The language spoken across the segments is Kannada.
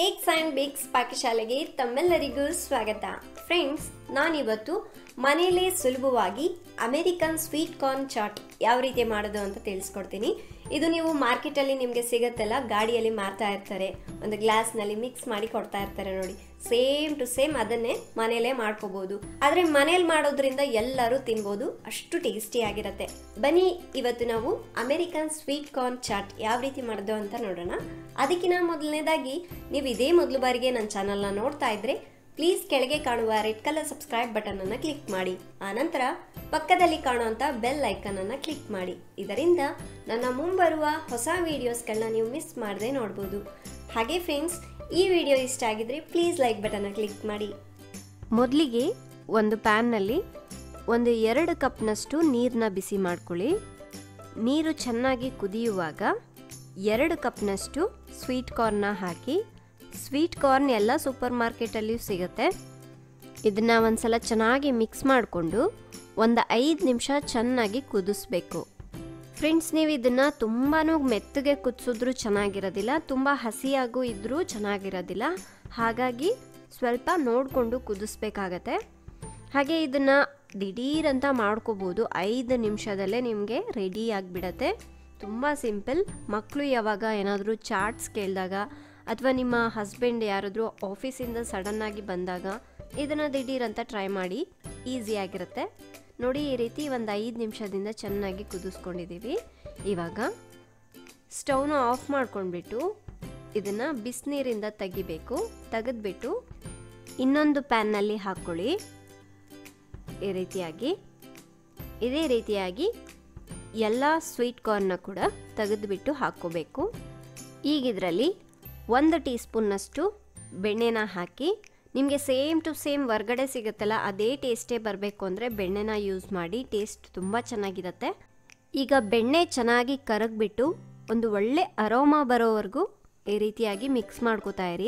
ಕೇಕ್ಸ್ ಆ್ಯಂಡ್ ಬೇಕ್ಸ್ ಪಾಕಶಾಲೆಗೆ ತಮ್ಮೆಲ್ಲರಿಗೂ ಸ್ವಾಗತ ಫ್ರೆಂಡ್ಸ್ ನಾನಿವತ್ತು ಮನೆಯಲ್ಲೇ ಸುಲಭವಾಗಿ ಅಮೆರಿಕನ್ ಸ್ವೀಟ್ ಕಾರ್ನ್ ಚಾಟ್ ಯಾವ ರೀತಿ ಮಾಡೋದು ಅಂತ ತಿಳಿಸ್ಕೊಡ್ತೀನಿ ಇದು ನೀವು ಮಾರ್ಕೆಟಲ್ಲಿ ನಿಮಗೆ ಸಿಗತ್ತಲ್ಲ ಗಾಡಿಯಲ್ಲಿ ಮಾರ್ತಾ ಇರ್ತಾರೆ ಒಂದು ಗ್ಲಾಸ್ನಲ್ಲಿ ಮಿಕ್ಸ್ ಮಾಡಿ ಕೊಡ್ತಾ ಇರ್ತಾರೆ ನೋಡಿ ಸೇಮ್ ಟು ಸೇಮ್ ಅದನ್ನೇ ಮನೆಯಲ್ಲೇ ಮಾಡ್ಕೋಬೋದು ಆದರೆ ಮನೇಲಿ ಮಾಡೋದ್ರಿಂದ ಎಲ್ಲರೂ ತಿನ್ಬೋದು ಅಷ್ಟು ಟೇಸ್ಟಿ ಆಗಿರುತ್ತೆ ಬನ್ನಿ ಇವತ್ತು ನಾವು ಅಮೆರಿಕನ್ ಸ್ವೀಟ್ ಕಾರ್ನ್ ಚಾಟ್ ಯಾವ ರೀತಿ ಮಾಡೋದು ಅಂತ ನೋಡೋಣ ಅದಕ್ಕಿಂತ ಮೊದಲನೇದಾಗಿ ನೀವು ಇದೇ ಮೊದಲು ಬಾರಿಗೆ ನನ್ನ ಚಾನಲ್ನ ನೋಡ್ತಾ ಇದ್ರೆ ಪ್ಲೀಸ್ ಕೆಳಗೆ ಕಾಣುವ ರೆಡ್ ಕಲರ್ ಸಬ್ಸ್ಕ್ರೈಬ್ ಬಟನ್ ಅನ್ನು ಕ್ಲಿಕ್ ಮಾಡಿ ಆನಂತರ ಪಕ್ಕದಲ್ಲಿ ಕಾಣುವಂಥ ಬೆಲ್ ಐಕನ್ ಅನ್ನು ಕ್ಲಿಕ್ ಮಾಡಿ ಇದರಿಂದ ನನ್ನ ಮುಂಬರುವ ಹೊಸ ವಿಡಿಯೋಸ್ಗಳನ್ನ ನೀವು ಮಿಸ್ ಮಾಡದೆ ನೋಡ್ಬೋದು ಹಾಗೆ ಫ್ರೆಂಡ್ಸ್ ಈ ವಿಡಿಯೋ ಇಷ್ಟ ಆಗಿದ್ರೆ ಪ್ಲೀಸ್ ಲೈಕ್ ಬಟನ್ನ ಕ್ಲಿಕ್ ಮಾಡಿ ಮೊದಲಿಗೆ ಒಂದು ಪ್ಯಾನ್ನಲ್ಲಿ ಒಂದು ಎರಡು ಕಪ್ನಷ್ಟು ನೀರನ್ನ ಬಿಸಿ ಮಾಡ್ಕೊಳ್ಳಿ ನೀರು ಚೆನ್ನಾಗಿ ಕುದಿಯುವಾಗ ಎರಡು ಕಪ್ನಷ್ಟು ಸ್ವೀಟ್ ಕಾರ್ನ್ನ ಹಾಕಿ ಸ್ವೀಟ್ ಕಾರ್ನ್ ಎಲ್ಲ ಸೂಪರ್ ಮಾರ್ಕೆಟಲ್ಲಿಯೂ ಸಿಗುತ್ತೆ ಇದನ್ನು ಒಂದ್ಸಲ ಚೆನ್ನಾಗಿ ಮಿಕ್ಸ್ ಮಾಡಿಕೊಂಡು ಒಂದು ಐದು ನಿಮಿಷ ಚೆನ್ನಾಗಿ ಕುದಿಸ್ಬೇಕು ಫ್ರೆಂಡ್ಸ್ ನೀವು ಇದನ್ನು ತುಂಬಾ ಮೆತ್ತಗೆ ಕುದಿಸಿದ್ರೂ ಚೆನ್ನಾಗಿರೋದಿಲ್ಲ ತುಂಬ ಹಸಿಯಾಗೂ ಇದ್ದರೂ ಚೆನ್ನಾಗಿರೋದಿಲ್ಲ ಹಾಗಾಗಿ ಸ್ವಲ್ಪ ನೋಡಿಕೊಂಡು ಕುದಿಸ್ಬೇಕಾಗತ್ತೆ ಹಾಗೆ ಇದನ್ನು ದಿಢೀರಂತ ಮಾಡ್ಕೋಬೋದು ಐದು ನಿಮಿಷದಲ್ಲೇ ನಿಮಗೆ ರೆಡಿ ಆಗಿಬಿಡತ್ತೆ ತುಂಬ ಸಿಂಪಲ್ ಮಕ್ಕಳು ಯಾವಾಗ ಏನಾದರೂ ಚಾಟ್ಸ್ ಕೇಳಿದಾಗ ಅಥವಾ ನಿಮ್ಮ ಹಸ್ಬೆಂಡ್ ಯಾರಾದರೂ ಆಫೀಸಿಂದ ಸಡನ್ನಾಗಿ ಬಂದಾಗ ಇದನ್ನು ದಿಢೀರಂತ ಟ್ರೈ ಮಾಡಿ ಈಸಿಯಾಗಿರುತ್ತೆ ನೋಡಿ ಈ ರೀತಿ ಒಂದು ಐದು ನಿಮಿಷದಿಂದ ಚೆನ್ನಾಗಿ ಕುದಿಸ್ಕೊಂಡಿದ್ದೀವಿ ಇವಾಗ ಸ್ಟವ್ನ ಆಫ್ ಮಾಡ್ಕೊಂಡ್ಬಿಟ್ಟು ಇದನ್ನು ಬಿಸಿನೀರಿಂದ ತೆಗಿಬೇಕು ತೆಗೆದ್ಬಿಟ್ಟು ಇನ್ನೊಂದು ಪ್ಯಾನ್ನಲ್ಲಿ ಹಾಕ್ಕೊಳ್ಳಿ ಈ ರೀತಿಯಾಗಿ ಇದೇ ರೀತಿಯಾಗಿ ಎಲ್ಲ ಸ್ವೀಟ್ ಕಾರ್ನ್ನ ಕೂಡ ತೆಗೆದುಬಿಟ್ಟು ಹಾಕ್ಕೋಬೇಕು ಈಗ ಇದರಲ್ಲಿ ಒಂದು ಟೀ ಸ್ಪೂನ್ನಷ್ಟು ಬೆಣ್ಣೆನ ಹಾಕಿ ನಿಮಗೆ ಸೇಮ್ ಟು ಸೇಮ್ ಹೊರ್ಗಡೆ ಸಿಗುತ್ತಲ್ಲ ಅದೇ ಟೇಸ್ಟೇ ಬರಬೇಕು ಅಂದರೆ ಬೆಣ್ಣೆನ ಯೂಸ್ ಮಾಡಿ ಟೇಸ್ಟ್ ತುಂಬ ಚೆನ್ನಾಗಿರುತ್ತೆ ಈಗ ಬೆಣ್ಣೆ ಚೆನ್ನಾಗಿ ಕರಗ್ಬಿಟ್ಟು ಒಂದು ಒಳ್ಳೆ ಅರೋಮಾ ಬರೋವರೆಗೂ ಈ ರೀತಿಯಾಗಿ ಮಿಕ್ಸ್ ಮಾಡ್ಕೋತಾ ಇರಿ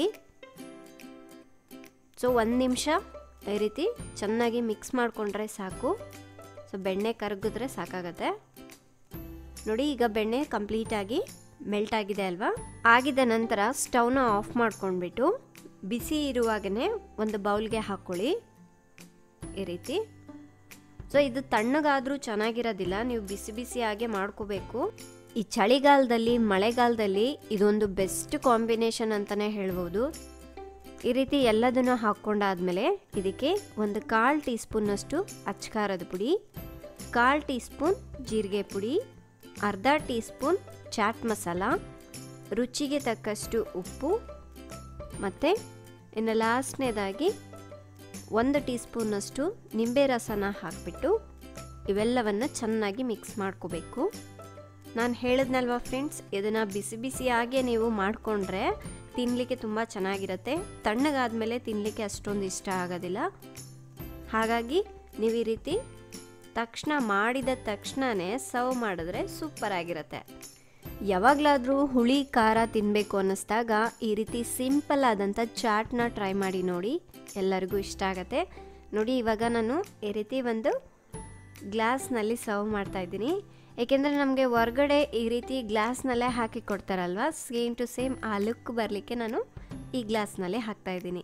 ಸೊ ಒಂದು ನಿಮಿಷ ಈ ರೀತಿ ಚೆನ್ನಾಗಿ ಮಿಕ್ಸ್ ಮಾಡಿಕೊಂಡ್ರೆ ಸಾಕು ಸೊ ಬೆಣ್ಣೆ ಕರಗಿದ್ರೆ ಸಾಕಾಗತ್ತೆ ನೋಡಿ ಈಗ ಬೆಣ್ಣೆ ಕಂಪ್ಲೀಟಾಗಿ ಮೆಲ್ಟ್ ಆಗಿದೆ ಅಲ್ವಾ ಆಗಿದ ನಂತರ ಸ್ಟವ್ನ ಆಫ್ ಮಾಡ್ಕೊಂಡ್ಬಿಟ್ಟು ಬಿಸಿ ಇರುವಾಗನೇ ಒಂದು ಬೌಲ್ಗೆ ಹಾಕ್ಕೊಳ್ಳಿ ಈ ರೀತಿ ಸೊ ಇದು ತಣ್ಣಗಾದರೂ ಚೆನ್ನಾಗಿರೋದಿಲ್ಲ ನೀವು ಬಿಸಿ ಬಿಸಿಯಾಗೆ ಮಾಡ್ಕೋಬೇಕು ಈ ಚಳಿಗಾಲದಲ್ಲಿ ಮಳೆಗಾಲದಲ್ಲಿ ಇದೊಂದು ಬೆಸ್ಟ್ ಕಾಂಬಿನೇಷನ್ ಅಂತಲೇ ಹೇಳ್ಬೋದು ಈ ರೀತಿ ಎಲ್ಲದನ್ನು ಹಾಕ್ಕೊಂಡಾದ್ಮೇಲೆ ಇದಕ್ಕೆ ಒಂದು ಕಾಲು ಟೀ ಸ್ಪೂನ್ನಷ್ಟು ಅಚ್ಕಾರದ ಪುಡಿ ಕಾಲು ಟೀ ಸ್ಪೂನ್ ಜೀರಿಗೆ ಪುಡಿ ಅರ್ಧ ಟೀ ಸ್ಪೂನ್ ಚಾಟ್ ಮಸಾಲ ರುಚಿಗೆ ತಕ್ಕಷ್ಟು ಉಪ್ಪು ಮತ್ತು ಇನ್ನು ಲಾಸ್ಟ್ನೇದಾಗಿ ಒಂದು ಟೀ ಸ್ಪೂನಷ್ಟು ನಿಂಬೆ ರಸನ ಹಾಕಿಬಿಟ್ಟು ಇವೆಲ್ಲವನ್ನು ಚೆನ್ನಾಗಿ ಮಿಕ್ಸ್ ಮಾಡ್ಕೋಬೇಕು ನಾನು ಹೇಳಿದ್ನಲ್ವ ಫ್ರೆಂಡ್ಸ್ ಇದನ್ನು ಬಿಸಿ ಬಿಸಿಯಾಗೆ ನೀವು ಮಾಡಿಕೊಂಡ್ರೆ ತಿನ್ನಲಿಕ್ಕೆ ತುಂಬ ಚೆನ್ನಾಗಿರುತ್ತೆ ತಣ್ಣಗಾದ್ಮೇಲೆ ತಿನ್ನಲಿಕ್ಕೆ ಅಷ್ಟೊಂದು ಇಷ್ಟ ಆಗೋದಿಲ್ಲ ಹಾಗಾಗಿ ನೀವು ಈ ರೀತಿ ತಕ್ಷಣ ಮಾಡಿದ ತಕ್ಷಣವೇ ಸರ್ವ್ ಮಾಡಿದ್ರೆ ಸೂಪರ್ ಆಗಿರುತ್ತೆ ಯಾವಾಗಲಾದರೂ ಹುಳಿ ಖಾರ ತಿನ್ನಬೇಕು ಅನ್ನಿಸ್ದಾಗ ಈ ರೀತಿ ಸಿಂಪಲ್ ಆದಂಥ ಚಾಟ್ನ ಟ್ರೈ ಮಾಡಿ ನೋಡಿ ಎಲ್ಲರಿಗೂ ಇಷ್ಟ ಆಗುತ್ತೆ ನೋಡಿ ಇವಾಗ ನಾನು ಈ ರೀತಿ ಒಂದು ಗ್ಲಾಸ್ನಲ್ಲಿ ಸರ್ವ್ ಮಾಡ್ತಾಯಿದ್ದೀನಿ ಏಕೆಂದರೆ ನಮಗೆ ಹೊರ್ಗಡೆ ಈ ರೀತಿ ಗ್ಲಾಸ್ನಲ್ಲೇ ಹಾಕಿ ಕೊಡ್ತಾರಲ್ವ ಸೇಮ್ ಟು ಸೇಮ್ ಆ ಲುಕ್ ಬರಲಿಕ್ಕೆ ನಾನು ಈ ಗ್ಲಾಸ್ನಲ್ಲೇ ಹಾಕ್ತಾಯಿದ್ದೀನಿ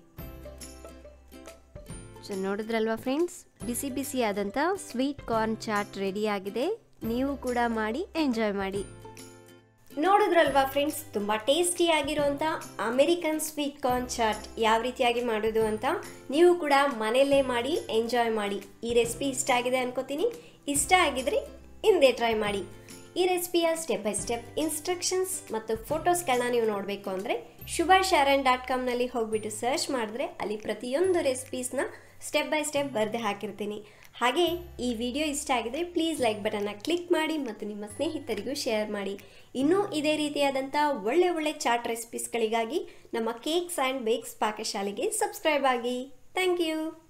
ಸೊ ನೋಡಿದ್ರಲ್ವಾ ಫ್ರೆಂಡ್ಸ್ ಬಿಸಿ ಬಿಸಿ ಆದಂಥ ಸ್ವೀಟ್ ಕಾರ್ನ್ ಚಾಟ್ ರೆಡಿ ಆಗಿದೆ ನೀವು ಕೂಡ ಮಾಡಿ ಎಂಜಾಯ್ ಮಾಡಿ ನೋಡಿದ್ರಲ್ವಾ ಫ್ರೆಂಡ್ಸ್ ತುಂಬ ಟೇಸ್ಟಿ ಆಗಿರುವಂಥ ಅಮೆರಿಕನ್ ಸ್ವೀಟ್ ಕಾರ್ನ್ ಚಾಟ್ ಯಾವ ರೀತಿಯಾಗಿ ಮಾಡೋದು ಅಂತ ನೀವು ಕೂಡ ಮನೆಯಲ್ಲೇ ಮಾಡಿ ಎಂಜಾಯ್ ಮಾಡಿ ಈ ರೆಸಿಪಿ ಇಷ್ಟ ಆಗಿದೆ ಅನ್ಕೋತೀನಿ ಇಷ್ಟ ಆಗಿದ್ರೆ ಹಿಂದೆ ಟ್ರೈ ಮಾಡಿ ಈ ರೆಸಿಪಿಯ ಸ್ಟೆಪ್ ಬೈ ಸ್ಟೆಪ್ ಇನ್ಸ್ಟ್ರಕ್ಷನ್ಸ್ ಮತ್ತು ಫೋಟೋಸ್ಗಳನ್ನ ನೀವು ನೋಡಬೇಕು ಅಂದರೆ ಶುಭ ಶಾರನ್ ಡಾಟ್ ಕಾಮ್ನಲ್ಲಿ ಹೋಗ್ಬಿಟ್ಟು ಸರ್ಚ್ ಮಾಡಿದ್ರೆ ಅಲ್ಲಿ ಪ್ರತಿಯೊಂದು ರೆಸಿಪೀಸ್ನ ಸ್ಟೆಪ್ ಬೈ ಸ್ಟೆಪ್ ಬರೆದು ಹಾಕಿರ್ತೀನಿ ಹಾಗೆ ಈ ವಿಡಿಯೋ ಇಷ್ಟ ಆಗಿದ್ರೆ ಪ್ಲೀಸ್ ಲೈಕ್ ಬಟನ್ನ ಕ್ಲಿಕ್ ಮಾಡಿ ಮತ್ತು ನಿಮ್ಮ ಸ್ನೇಹಿತರಿಗೂ ಶೇರ್ ಮಾಡಿ ಇನ್ನೂ ಇದೇ ರೀತಿಯಾದಂಥ ಒಳ್ಳೆ ಒಳ್ಳೆ ಚಾಟ್ ರೆಸಿಪೀಸ್ಗಳಿಗಾಗಿ ನಮ್ಮ ಕೇಕ್ಸ್ ಆ್ಯಂಡ್ ಬೇಕ್ಸ್ ಪಾಕಶಾಲೆಗೆ ಸಬ್ಸ್ಕ್ರೈಬ್ ಆಗಿ ಥ್ಯಾಂಕ್ ಯು